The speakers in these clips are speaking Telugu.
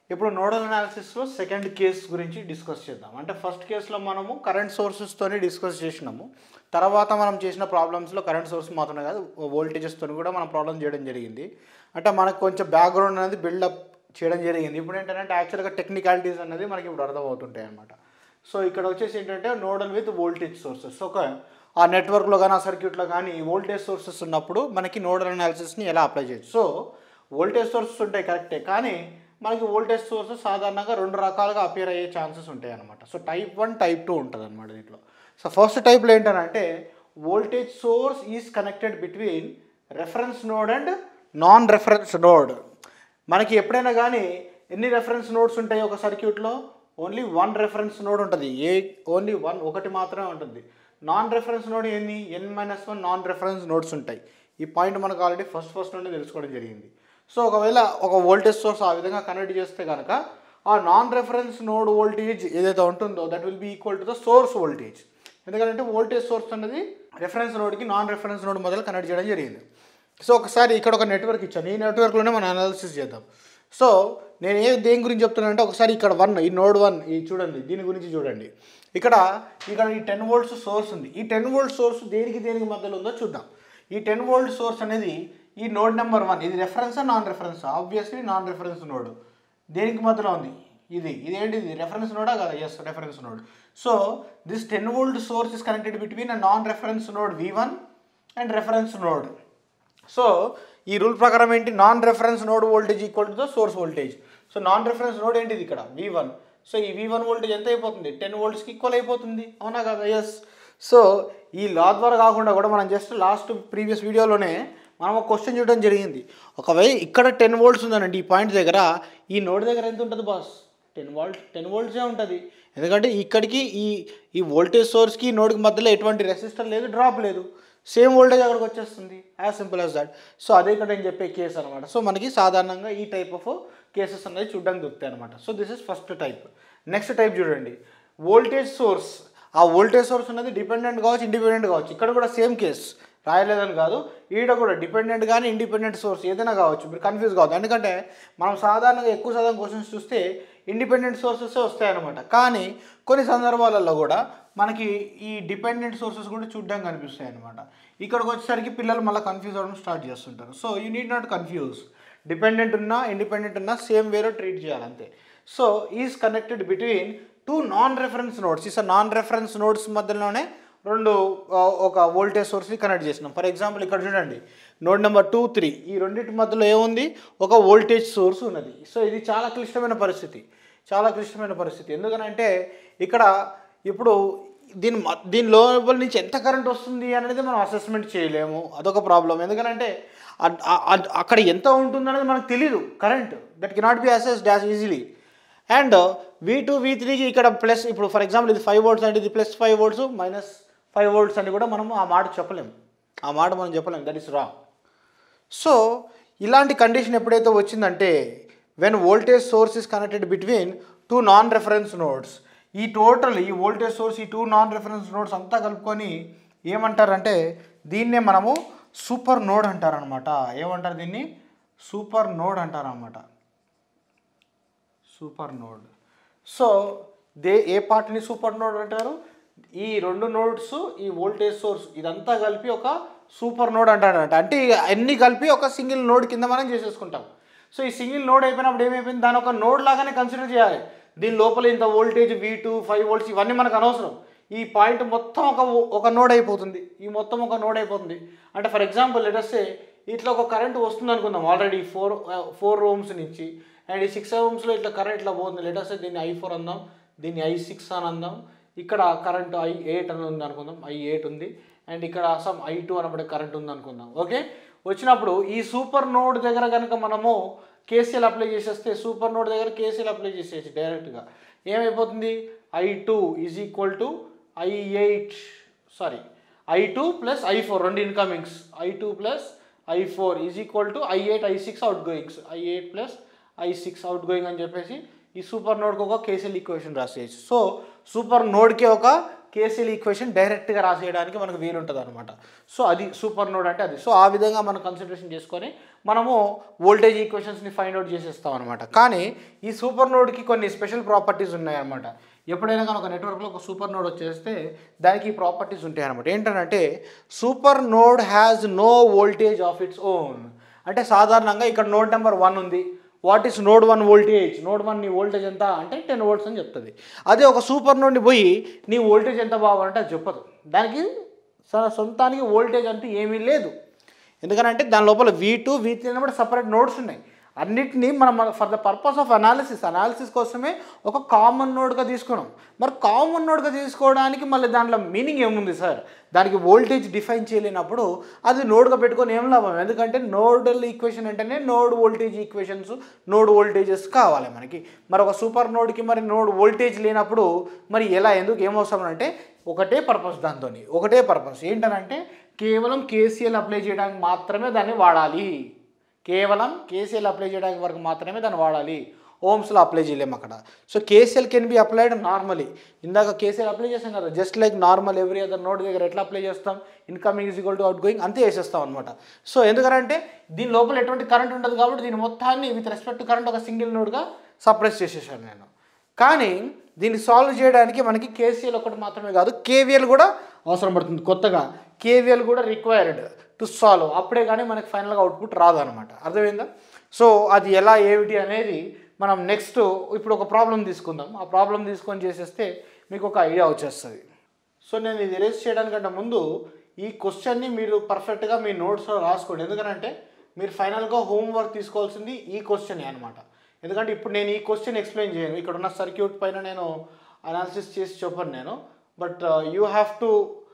ఇప్పుడు నోడల్ అనాలిసిస్లో సెకండ్ కేస్ గురించి డిస్కస్ చేద్దాం అంటే ఫస్ట్ కేసులో మనము కరెంట్ సోర్సెస్తోనే డిస్కస్ చేసినాము తర్వాత మనం చేసిన ప్రాబ్లమ్స్లో కరెంట్ సోర్స్ మాత్రమే కాదు వోల్టేజెస్తో కూడా మనం ప్రాబ్లం చేయడం జరిగింది అంటే మనకు కొంచెం బ్యాక్గ్రౌండ్ అనేది బిల్డప్ చేయడం జరిగింది ఇప్పుడు ఏంటంటే యాక్చువల్గా టెక్నికాలిటీస్ అనేది మనకి ఇప్పుడు అర్థమవుతుంటాయి అనమాట సో ఇక్కడ వచ్చేసి ఏంటంటే నోడల్ విత్ వోల్టేజ్ సోర్సెస్ ఒక ఆ నెట్వర్క్లో కానీ ఆ సర్క్యూట్లో కానీ వోల్టేజ్ సోర్సెస్ ఉన్నప్పుడు మనకి నోడల్ అనాలిసిస్ని ఎలా అప్లై చేయొచ్చు సో వోల్టేజ్ సోర్సెస్ ఉంటాయి కరెక్టే కానీ మనకి వోల్టేజ్ సోర్సెస్ సాధారణంగా రెండు రకాలుగా అపియర్ అయ్యే ఛాన్సెస్ ఉంటాయి అనమాట so type one type two ఉంటుంది అనమాట దీంట్లో సో ఫస్ట్ టైప్లో ఏంటంటే voltage source is connected between reference node and non reference node మనకి ఎప్పుడైనా కానీ ఎన్ని రెఫరెన్స్ నోడ్స్ ఉంటాయి ఒక సర్క్యూట్లో ఓన్లీ వన్ రెఫరెన్స్ నోడ్ ఉంటుంది ఏ ఓన్లీ వన్ ఒకటి మాత్రమే ఉంటుంది నాన్ రెఫరెన్స్ నోడ్ ఏంది N minus one non reference nodes ఉంటాయి ఈ పాయింట్ మనకు ఆల్రెడీ ఫస్ట్ ఫస్ట్ నుండి తెలుసుకోవడం జరిగింది సో ఒకవేళ ఒక వోల్టేజ్ సోర్స్ ఆ విధంగా కనెక్ట్ చేస్తే కనుక ఆ నాన్ రెఫరెన్స్ నోడ్ వోల్టేజ్ ఏదైతే ఉంటుందో that will be equal to the source voltage ఎందుకంటే వోల్టేజ్ సోర్స్ అనేది రెఫరెన్స్ నోడ్కి నాన్ రెఫరెన్స్ నోడ్ మొదలు కనెక్ట్ చేయడం జరిగింది సో ఒకసారి ఇక్కడ ఒక నెట్వర్క్ ఇచ్చాను ఈ నెట్వర్క్లోనే మనం అనాలిసిస్ చేద్దాం సో నేను ఏ దేని గురించి చెప్తున్నానంటే ఒకసారి ఇక్కడ వన్ ఈ నోడ్ వన్ ఈ చూడండి దీని గురించి చూడండి ఇక్కడ ఇక్కడ ఈ టెన్ వోల్ట్స్ సోర్స్ ఉంది ఈ టెన్ వోల్ట్ సోర్స్ దేనికి దేనికి మధ్యలో ఉందో చూద్దాం ఈ టెన్ వోల్ట్ సోర్స్ అనేది ఈ నోడ్ నెంబర్ వన్ ఇది రెఫరెన్సా non reference obviously non reference node దేనికి మధ్యలో ఉంది ఇది ఇదేంటిది రెఫరెన్స్ నోడా కదా yes reference node so this ten volt source is connected between a non reference node V one and reference node so ఈ రూల్ ప్రకారం ఏంటి non reference node voltage equal to the source voltage so non reference node ఏంటిది ఇక్కడ వి వన్ సో ఈ వి వన్ వోల్టేజ్ ఎంత అయిపోతుంది టెన్ వోల్ట్స్కి ఈక్వల్ అయిపోతుంది అవునా కదా ఎస్ సో ఈ లా ద్వారా కాకుండా కూడా మనం జస్ట్ లాస్ట్ ప్రీవియస్ వీడియోలోనే మనం ఒక క్వశ్చన్ చూడడం జరిగింది ఒకవేళ ఇక్కడ టెన్ వోల్ట్స్ ఉందనండి ఈ పాయింట్ దగ్గర ఈ నోడ్ దగ్గర ఎంత ఉంటుంది బాస్ టెన్ వోల్ట్ టెన్ వోల్ట్సే ఉంటుంది ఎందుకంటే ఇక్కడికి ఈ ఈ వోల్టేజ్ సోర్స్కి నోడ్కి మధ్యలో ఎటువంటి రెసిస్టర్ లేదు డ్రాప్ లేదు సేమ్ వోల్టేజ్ అక్కడికి వచ్చేస్తుంది as simple as that so అదే ఇక్కడ నేను చెప్పే కేసు అనమాట సో మనకి సాధారణంగా ఈ టైప్ ఆఫ్ కేసెస్ అనేది చూడడానికి దొరుకుతాయి అనమాట so this is first type next type చూడండి వోల్టేజ్ సోర్స్ ఆ వోల్టేజ్ సోర్స్ అనేది డిపెండెంట్ కావచ్చు ఇండిపెండెంట్ కావచ్చు ఇక్కడ కూడా సేమ్ కేస్ రాయలేదని కాదు ఈడ కూడా డిపెండెంట్ కానీ ఇండిపెండెంట్ సోర్స్ ఏదైనా కావచ్చు మీరు కన్ఫ్యూజ్ కావద్దు ఎందుకంటే మనం సాధారణంగా ఎక్కువ శాతం క్వశ్చన్స్ చూస్తే ఇండిపెండెంట్ సోర్సెస్ వస్తాయన్నమాట కానీ కొన్ని సందర్భాలలో కూడా మనకి ఈ డిపెండెంట్ సోర్సెస్ కూడా చూడడానికి కనిపిస్తాయి అనమాట ఇక్కడికి వచ్చేసరికి పిల్లలు మళ్ళీ కన్ఫ్యూజ్ అవ్వడం స్టార్ట్ చేస్తుంటారు so you need not confuse dependent ఉన్నా ఇండిపెండెంట్ ఉన్నా సేమ్ వేలో ట్రీట్ చేయాలి అంతే so is connected between two non reference nodes ఈ నాన్ రెఫరెన్స్ నోడ్స్ మధ్యలోనే రెండు ఆ, ఒక వోల్టేజ్ సోర్స్ని కనెక్ట్ చేసినాం ఫర్ ఎగ్జాంపుల్ ఇక్కడ చూడండి నోడ్ నెంబర్ టూ త్రీ ఈ రెండింటి మధ్యలో ఏముంది ఒక వోల్టేజ్ సోర్స్ ఉన్నది సో ఇది చాలా క్లిష్టమైన పరిస్థితి చాలా క్లిష్టమైన పరిస్థితి ఎందుకనంటే ఇక్కడ ఇప్పుడు దీని మ- దీని లోపల నుంచి ఎంత కరెంట్ వస్తుంది అనేది మనం అసెస్మెంట్ చేయలేము అదొక ప్రాబ్లం ఎందుకంటే అడ్- అ- అడ్- అక్కడ ఎంత ఉంటుంది అనేది మనకు తెలియదు current that cannot be assess dash easily and V two V త్రీకి ఇక్కడ ప్లస్ ఇప్పుడు ఫర్ ఎగ్జాంపుల్ ఇది ఫైవ్ వోల్ట్స్ అంటే ఇది plus five volts minus five volts అని కూడా మనం ఆ మాట చెప్పలేం ఆ మాట మనం చెప్పలేం దట్ ఇస్ రాంగ్ సో ఇలాంటి కండిషన్ ఎప్పుడైతే వచ్చిందంటే when voltage source is connected between two non reference nodes ఈ టోటల్ ఈ వోల్టేజ్ సోర్స్ ఈ టూ నాన్ రెఫరెన్స్ నోడ్స్ అంతా కలుపుకొని ఏమంటారంటే దీన్నే మనము సూపర్ నోడ్ అంటారనమాట ఏమంటారు దీన్ని సూపర్ నోడ్ అంటారనమాట super node so they a పార్ట్ని సూపర్ నోడ్ అంటారు ఈ రెండు నోడ్స్ ఈ వోల్టేజ్ సోర్స్ ఇదంతా కలిపి ఒక సూపర్ నోడ్ అంటారంట అంటే ఇక అన్ని కలిపి ఒక సింగిల్ నోడ్ కింద మనం చేసేసుకుంటాం సో ఈ సింగిల్ నోడ్ అయిపోయినప్పుడు ఏమైపోయింది దాని ఒక నోడ్ లాగానే కన్సిడర్ చేయాలి దీని లోపల ఇంత voltage V two five volts ఇవన్నీ మనకు అనవసరం ఈ పాయింట్ మొత్తం ఒక ఒక నోడ్ అయిపోతుంది ఈ మొత్తం ఒక నోడ్ అయిపోతుంది అంటే ఫర్ ఎగ్జాంపుల్ లెటర్సే ఇట్లా ఒక కరెంట్ వస్తుంది అనుకుందాం ఆల్రెడీ ఫోర్ ఫోర్ రూమ్స్ నుంచి అండ్ ఈ సిక్స్ రూమ్స్లో ఇట్లా కరెంట్ ఇట్లా పోతుంది లెటర్సే దీన్ని ఐ ఫోర్ అందాం దీన్ని ఐ సిక్స్ అని అందాం ఇక్కడ కరెంట్ ఐ ఎయిట్ అని ఉంది అనుకుందాం ఐ ఎయిట్ ఉంది అండ్ ఇక్కడ సమ్ ఐ టూ అనబడే కరెంట్ ఉంది అనుకుందాం ఓకే వచ్చినప్పుడు ఈ సూపర్ నోడ్ దగ్గర కనుక మనము కేసీఎల్ అప్లై చేసేస్తే సూపర్ నోడ్ దగ్గర కేసీఎల్ అప్లై చేసేసి డైరెక్ట్గా ఏమైపోతుంది I two is equal to I eight sorry I two plus I four రెండు incomings I two plus I four is equal to I eight I six outgoings I eight plus I six outgoing అని చెప్పేసి ఈ సూపర్ నోడ్కి ఒక కేసీఎల్ ఈక్వేషన్ రాసేయచ్చు సో సూపర్ నోడ్కి ఒక కేసీఎల్ ఈక్వేషన్ డైరెక్ట్గా రాసేయడానికి మనకు వీలుంటుంది అనమాట సో అది సూపర్ నోడ్ అంటే అది సో ఆ విధంగా మనం కన్సిడరేషన్ చేసుకొని మనము వోల్టేజ్ ఈక్వేషన్స్ని ఫైండ్ అవుట్ చేసేస్తాం అనమాట కానీ ఈ సూపర్ నోడ్కి కొన్ని స్పెషల్ ప్రాపర్టీస్ ఉన్నాయన్నమాట ఎప్పుడైనా కానీ ఒక నెట్వర్క్లో ఒక సూపర్ నోడ్ వచ్చేస్తే దానికి ప్రాపర్టీస్ ఉంటాయి అనమాట ఏంటంటే super node has no voltage of its own అంటే సాధారణంగా ఇక్కడ నోడ్ నెంబర్ వన్ ఉంది what is node one voltage node one నీ వోల్టేజ్ ఎంత అంటే టెన్ వోల్ట్స్ అని చెప్తుంది అదే ఒక సూపర్ నోడ్ని పోయి నీ వోల్టేజ్ ఎంత బాగుంటే అది చెప్పదు దానికి స- సొంతానికి వోల్టేజ్ అంటూ ఏమీ లేదు ఎందుకంటే దాని లోపల వీ టూ వీ త్రీ అని కూడా సపరేట్ నోడ్స్ ఉన్నాయి అన్నిటినీ మనం for the purpose of analysis analysis కోసమే ఒక కామన్ నోడ్గా తీసుకున్నాం మరి కామన్ నోడ్గా తీసుకోవడానికి మళ్ళీ దాంట్లో మీనింగ్ ఏముంది సార్ దానికి వోల్టేజ్ డిఫైన్ చేయలేనప్పుడు అది నోడ్గా పెట్టుకొని ఏం లాభం ఎందుకంటే నోడల్ ఈక్వేషన్ అంటేనే node voltage equations node voltages కావాలి మనకి మరి ఒక సూపర్ నోడ్కి మరి నోడ్ వోల్టేజ్ లేనప్పుడు మరి ఎలా ఎందుకు ఏమవసరం అంటే ఒకటే పర్పస్ దాంతో ఒకటే పర్పస్ ఏంటనంటే కేవలం కేసీఎల్ అప్లై చేయడానికి మాత్రమే దాన్ని వాడాలి కేవలం కేసీఎల్ అప్లై చేయడానికి వరకు మాత్రమే దాన్ని వాడాలి ఓమ్స్లో అప్లై చేయలేము అక్కడ so KCL can be applied normally ఇందాక కేసీఎల్ అప్లై చేస్తాం కదా just like normal every other node దగ్గర ఎట్లా అప్లై చేస్తాం incoming is equal to outgoing అంతే వేసేస్తాం అనమాట సో ఎందుకంటే దీని లోపల ఎటువంటి కరెంట్ ఉండదు కాబట్టి దీని మొత్తాన్ని విత్ రెస్పెక్ట్ టు కరెంట్ ఒక సింగిల్ నోడ్గా సప్రెస్ చేసేసాను నేను కానీ దీన్ని సాల్వ్ చేయడానికి మనకి కేసీఎల్ ఒకటి మాత్రమే కాదు కేవీఎల్ కూడా అవసరం పడుతుంది కొత్తగా కేవీఎల్ కూడా రిక్వైర్డ్ టు సాల్వ్ అప్పుడే కానీ మనకి ఫైనల్గా అవుట్పుట్ రాదనమాట అర్థమైందా సో అది ఎలా ఏమిటి అనేది మనం నెక్స్ట్ ఇప్పుడు ఒక ప్రాబ్లం తీసుకుందాం ఆ ప్రాబ్లం తీసుకొని చేసేస్తే మీకు ఒక ఐడియా వచ్చేస్తుంది సో నేను ఇది ఎరేజ్ చేయడానికంటే ముందు ఈ క్వశ్చన్ని మీరు పర్ఫెక్ట్గా మీ నోట్స్లో రాసుకోండి ఎందుకంటే మీరు ఫైనల్గా హోంవర్క్ తీసుకోవాల్సింది ఈ క్వశ్చనే అనమాట ఎందుకంటే ఇప్పుడు నేను ఈ క్వశ్చన్ ఎక్స్ప్లెయిన్ చేయను ఇక్కడ ఉన్న సర్క్యూట్ పైన నేను అనాలిసిస్ చేసి చెప్పను నేను but you have to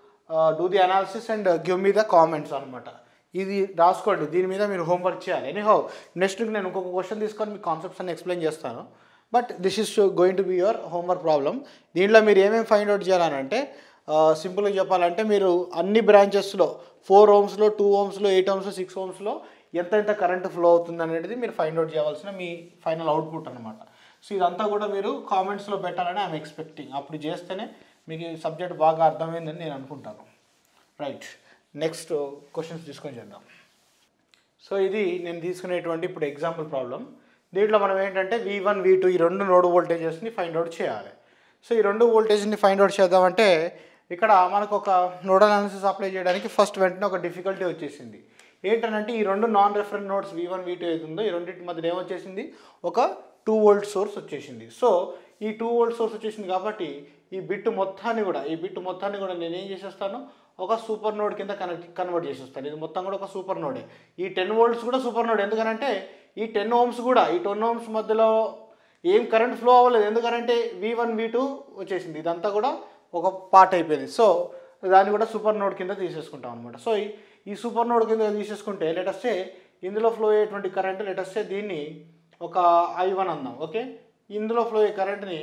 do the analysis and give me the comments అనమాట ఇది రాసుకోండి దీని మీద మీరు హోంవర్క్ చేయాలి ఎనీహౌ నెక్స్ట్ నేను ఇంకొక క్వశ్చన్ తీసుకొని మీ కాన్సెప్ట్స్ అన్ని ఎక్స్ప్లెయిన్ చేస్తాను but this is going to be your homework problem దీంట్లో మీరు ఏమేమి ఫైండ్ అవుట్ చేయాలనంటే సింపుల్గా చెప్పాలంటే మీరు అన్ని బ్రాంచెస్లో ఫోర్ ఓమ్స్లో టూ ఓమ్స్లో ఎయిట్ ఓమ్స్లో సిక్స్ ఓమ్స్లో ఎంత ఎంత కరెంట్ ఫ్లో అవుతుంది అనేది మీరు ఫైండ్ అవుట్ చేయవలసిన మీ ఫైనల్ అవుట్పుట్ అనమాట సో ఇదంతా కూడా మీరు కామెంట్స్లో పెట్టాలని ఐఎమ్ ఎక్స్పెక్టింగ్ అప్పుడు చేస్తేనే మీకు ఈ సబ్జెక్ట్ బాగా అర్థమైందని నేను అనుకుంటాను రైట్ నెక్స్ట్ క్వశ్చన్స్ తీసుకొని చేద్దాం సో ఇది నేను తీసుకునేటువంటి ఇప్పుడు ఎగ్జాంపుల్ ప్రాబ్లం దీంట్లో మనం ఏంటంటే వి వన్ వి టూ ఈ రెండు నోడ్ వోల్టేజెస్ని ఫైండ్ అవుట్ చేయాలి సో ఈ రెండు వోల్టేజ్ని ఫైండ్ అవుట్ చేద్దామంటే ఇక్కడ మనకు ఒక నోడల్ అనాలిసిస్ అప్లై చేయడానికి ఫస్ట్ వెంటనే ఒక డిఫికల్టీ వచ్చేసింది ఏంటంటే ఈ రెండు non reference nodes V one V two అవుతుందో ఈ రెండింటి మధ్య ఏమొచ్చేసింది ఒక టూ వోల్ట్ సోర్స్ వచ్చేసింది సో ఈ టూ వోల్ట్ సోర్స్ వచ్చేసింది కాబట్టి ఈ బిట్ మొత్తాన్ని కూడా ఈ బిట్ మొత్తాన్ని కూడా నేను ఏం చేసేస్తాను ఒక సూపర్ నోడ్ కింద కనెక్ట్ కన్వర్ట్ చేసేస్తాను ఇది మొత్తం కూడా ఒక సూపర్ నోడే ఈ టెన్ వోల్ట్స్ కూడా సూపర్ నోడ్ ఎందుకనంటే ఈ టెన్ ఓమ్స్ కూడా ఈ టెన్ ఓమ్స్ మధ్యలో ఏం కరెంట్ ఫ్లో అవ్వలేదు ఎందుకంటే వి వన్ వి టూ వచ్చేసింది ఇదంతా కూడా ఒక పార్ట్ అయిపోయింది సో దాన్ని కూడా సూపర్ నోడ్ కింద తీసేసుకుంటాం అనమాట సో ఈ- ఈ సూపర్ నోడ్ కింద తీసేసుకుంటే లేటెస్టే ఇందులో ఫ్లో అయ్యేటువంటి కరెంట్ లేటెస్టే దీన్ని ఒక ఐ వన్ అందాం ఓకే ఇందులో ఫ్లో అయ్యే కరెంట్ని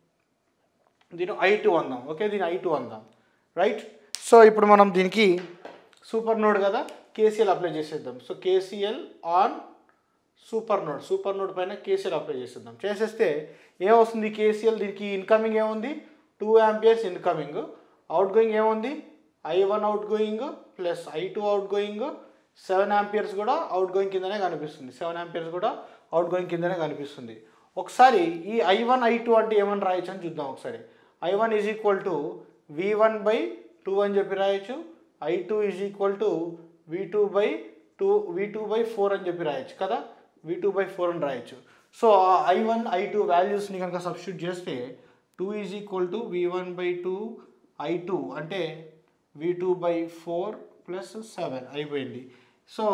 దీని ఐ టూ అందాం ఓకే దీని ఐ టూ అందాం రైట్ సో ఇప్పుడు మనం దీనికి సూపర్ నోడ్ కదా కేసీఎల్ అప్లై చేసేద్దాం so KCL on super node super node పైన కేసీఎల్ అప్లై చేసేద్దాం చేసేస్తే ఏమొస్తుంది కేసీఎల్ దీనికి ఇన్కమింగ్ ఏముంది two amperes incoming outgoing ఏముంది I one outgoing plus I two outgoing seven amperes కూడా అవుట్ గోయింగ్ కిందనే కనిపిస్తుంది సెవెన్ యాంపియర్స్ కూడా అవుట్ గోయింగ్ కిందనే కనిపిస్తుంది ఒకసారి ఈ ఐ వన్ ఐ టూ అంటే ఏమని రాయొచ్చు అని చూద్దాం ఒకసారి I one is equal to V one by two అని చెప్పి రాయొచ్చు I two is equal to V two by two V two by four అని చెప్పి రాయొచ్చు కదా వి టూ బై ఫోర్ అని రాయొచ్చు so I one I two వాల్యూస్ని కనుక సబ్స్టిట్యూట్ చేస్తే two is equal to V one by two I two అంటే V two by four plus seven అయిపోయింది సో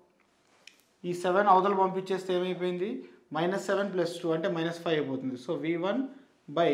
ఈ సెవెన్ అవతల పంపించేస్తే ఏమైపోయింది మైనస్ సెవెన్ ప్లస్ టూ అంటే మైనస్ ఫైవ్ అయిపోతుంది so V one by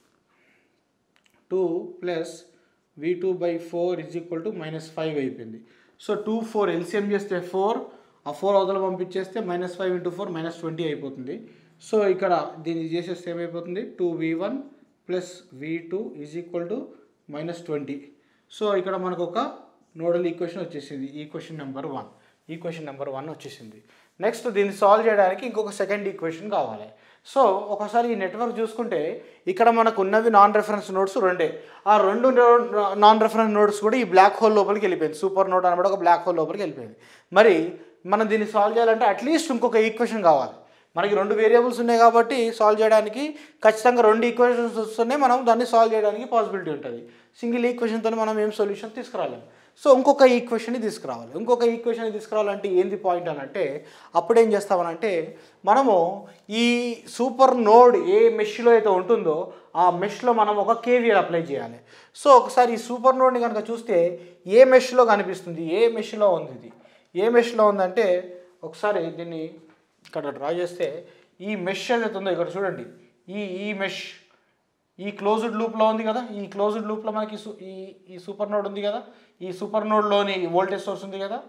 two plus V two by four is equal to minus five అయిపోయింది సో టూ ఫోర్ ఎల్సిఎం చేస్తే ఫోర్ ఆ ఫోర్ అవతల పంపించేస్తే minus five into four minus twenty అయిపోతుంది సో ఇక్కడ దీన్ని చేసేస్తే ఏమైపోతుంది two V one plus V two is equal to minus twenty so ఇక్కడ మనకు ఒక నోడల్ ఈక్వేషన్ వచ్చేసింది equation number one equation number one వచ్చేసింది నెక్స్ట్ దీన్ని సాల్వ్ చేయడానికి ఇంకొక సెకండ్ ఈక్వేషన్ కావాలి సో ఒకసారి ఈ నెట్వర్క్ చూసుకుంటే ఇక్కడ మనకు ఉన్నవి నాన్ రెఫరెన్స్ నోడ్స్ రెండే ఆ రెండు నాన్ రెఫరెన్స్ నోడ్స్ కూడా ఈ బ్లాక్ హోల్ లోపలికి వెళ్ళిపోయింది సూపర్ నోడ్ అనబడి ఒక బ్లాక్ హోల్ లోపలికి వెళ్ళిపోయింది మరి మనం దీన్ని సాల్వ్ చేయాలంటే అట్లీస్ట్ ఇంకొక ఈక్వేషన్ కావాలి మనకి రెండు వేరియబుల్స్ ఉన్నాయి కాబట్టి సాల్వ్ చేయడానికి ఖచ్చితంగా రెండు ఈక్వేషన్స్ వస్తేనే మనం దాన్ని సాల్వ్ చేయడానికి పాసిబిలిటీ ఉంటుంది సింగిల్ ఈక్వేషన్తో మనం ఏం సొల్యూషన్ తీసుకురాలేము సో ఇంకొక ఈక్వేషన్ని తీసుకురావాలి ఇంకొక ఈక్వేషన్ తీసుకురావాలంటే ఏంది పాయింట్ అని అంటే అప్పుడు ఏం చేస్తామనంటే మనము ఈ సూపర్ నోడ్ ఏ మెష్లో అయితే ఉంటుందో ఆ మెష్లో మనం ఒక కేవీఎల్ అప్లై చేయాలి సో ఒకసారి ఈ సూపర్ నోడ్ని కనుక చూస్తే ఏ మెష్లో కనిపిస్తుంది ఏ మెష్లో ఉంది ఇది ఏ మెష్లో ఉందంటే ఒకసారి దీన్ని ఇక్కడ డ్రా చేస్తే ఈ మెష్ ఏదైతే ఉందో ఇక్కడ చూడండి ఈ ఈ మెష్ ఈ క్లోజ్డ్ లూప్లో ఉంది కదా ఈ క్లోజ్డ్ లూప్లో మనకి సు- ఈ ఈ సూపర్ నోడ్ ఉంది కదా ఈ సూపర్ నోడ్లోని వోల్టేజ్ సోర్స్ ఉంది కదా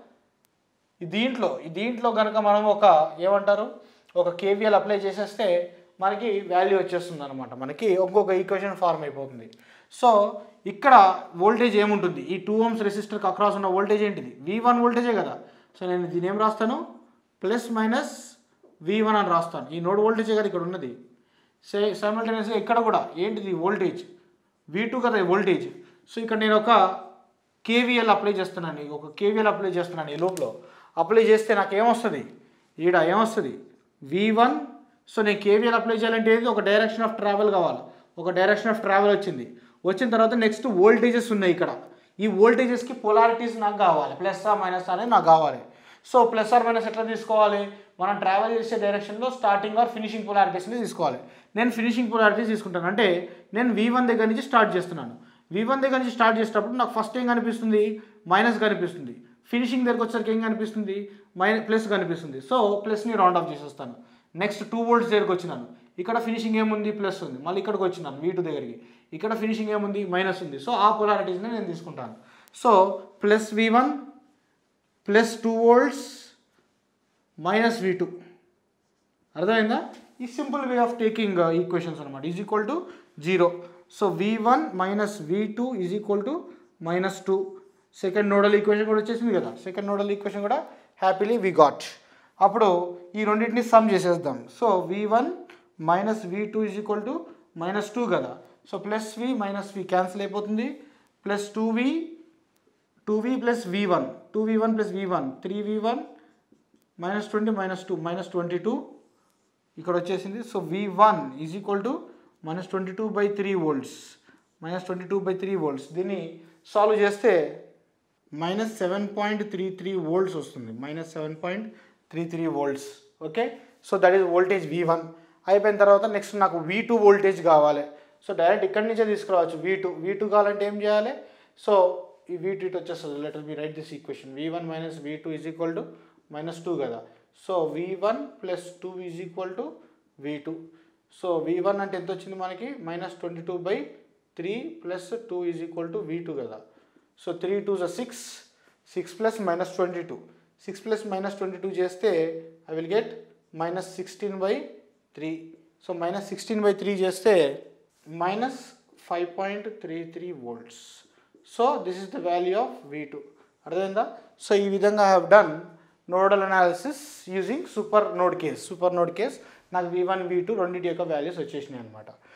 ఈ దీంట్లో ఈ దీంట్లో కనుక మనం ఒక ఏమంటారు ఒక కేవీఎల్ అప్లై చేసేస్తే మనకి వాల్యూ వచ్చేస్తుంది అనమాట మనకి ఇంకొక ఈక్వేషన్ ఫార్మ్ అయిపోతుంది సో ఇక్కడ వోల్టేజ్ ఏముంటుంది ఈ టూ ఓమ్స్ రెసిస్టర్కి అక్రాస్ ఉన్న వోల్టేజ్ ఏంటిది వి వన్ వోల్టేజే కదా సో నేను దీని ఏం రాస్తాను ప్లస్ మైనస్ వి వన్ అని రాస్తాను ఈ నోడ్ వోల్టేజే కదా ఇక్కడ ఉన్నది సే సైమల్టేనియస్గా ఇక్కడ కూడా ఏంటిది వోల్టేజ్ వి టూ కదా వోల్టేజ్ సో ఇక్కడ నేను ఒక కేవీఎల్ అప్లై చేస్తున్నాను ఒక కేవీఎల్ అప్లై చేస్తున్నాను ఈ లోపల అప్లై చేస్తే నాకు ఏమొస్తుంది ఈడ ఏమొస్తుంది వి వన్ సో నేను కేవీఎల్ అప్లై చేయాలంటే ఏది ఒక డైరెక్షన్ ఆఫ్ ట్రావెల్ కావాలి ఒక డైరెక్షన్ ఆఫ్ ట్రావెల్ వచ్చింది వచ్చిన తర్వాత నెక్స్ట్ వోల్టేజెస్ ఉన్నాయి ఇక్కడ ఈ వోల్టేజెస్కి పొలారిటీస్ నాకు కావాలి ప్లస్ ఆ మైనస్ అనేది నాకు కావాలి సో ప్లస్ ఆర్ మైనస్ ఎట్లా తీసుకోవాలి మనం ట్రావెల్ చేసే డైరెక్షన్లో స్టార్టింగ్ ఆర్ ఫినిషింగ్ పొలారిటీస్ని తీసుకోవాలి నేను ఫినిషింగ్ పొలారిటీస్ తీసుకుంటాను అంటే నేను వి వన్ దగ్గర నుంచి స్టార్ట్ చేస్తున్నాను వి వన్ దగ్గర నుంచి స్టార్ట్ చేసేటప్పుడు నాకు ఫస్ట్ ఏం కనిపిస్తుంది మైనస్ కనిపిస్తుంది ఫినిషింగ్ దగ్గరకు వచ్చేసరికి ఏం కనిపిస్తుంది మైనస్ ప్లస్ కనిపిస్తుంది సో ప్లస్ని రౌండ్ ఆఫ్ చేసేస్తాను నెక్స్ట్ టూ వోల్ట్స్ దగ్గరకు వచ్చినాను ఇక్కడ ఫినిషింగ్ ఏముంది ప్లస్ ఉంది మళ్ళీ ఇక్కడికి వచ్చినాను వీ టూ దగ్గరికి ఇక్కడ ఫినిషింగ్ ఏముంది మైనస్ ఉంది సో ఆ పొలారిటీస్ని నేను తీసుకుంటాను so plus V one plus two volts minus V two అర్థమైందా ఈ simple way of taking equations అనమాట is equal to zero so V one minus V two is equal to minus two second nodal equation కూడా వచ్చేసింది కదా సెకండ్ నోడల్ ఈక్వేషన్ కూడా హ్యాపీలీ వి గాట్ అప్పుడు ఈ రెండింటిని సమ్ చేసేద్దాం so V one minus V two is equal to minus two కదా సో ప్లస్ వి మైనస్ వి క్యాన్సిల్ అయిపోతుంది plus two V two V plus V one two V one plus V one three V one minus twenty minus two minus twenty two ఇక్కడ వచ్చేసింది so V one is equal to minus twenty two by three volts minus twenty two by three volts దీన్ని సాల్వ్ చేస్తే minus seven point three three volts వస్తుంది minus seven point three three volts okay so that is voltage V one అయిపోయిన తర్వాత నెక్స్ట్ నాకు వి టూ వోల్టేజ్ కావాలి సో డైరెక్ట్ ఇక్కడి నుంచే తీసుకురావచ్చు వి టూ వి టూ కావాలంటే ఏం చేయాలి సో ఈ వి టూ ఇటు వచ్చేస్తుంది let me write this equation V one minus V two is equal to minus two కదా so V one plus two is equal to V two so V one అంటే ఎంత వచ్చింది మనకి minus twenty two by three plus two is equal to V two కదా సో త్రీ టూ జ six six plus minus twenty two six plus minus twenty two చేస్తే I will get minus sixteen by three so minus sixteen by three చేస్తే minus five point three three volts so this is the value of V two అర్థమైందా సో ఈ విధంగా I have done nodal analysis using super node case super node case నాకు వి వన్ వి టూ రెండింటి యొక్క వాల్యూస్ వచ్చేసినాయి అనమాట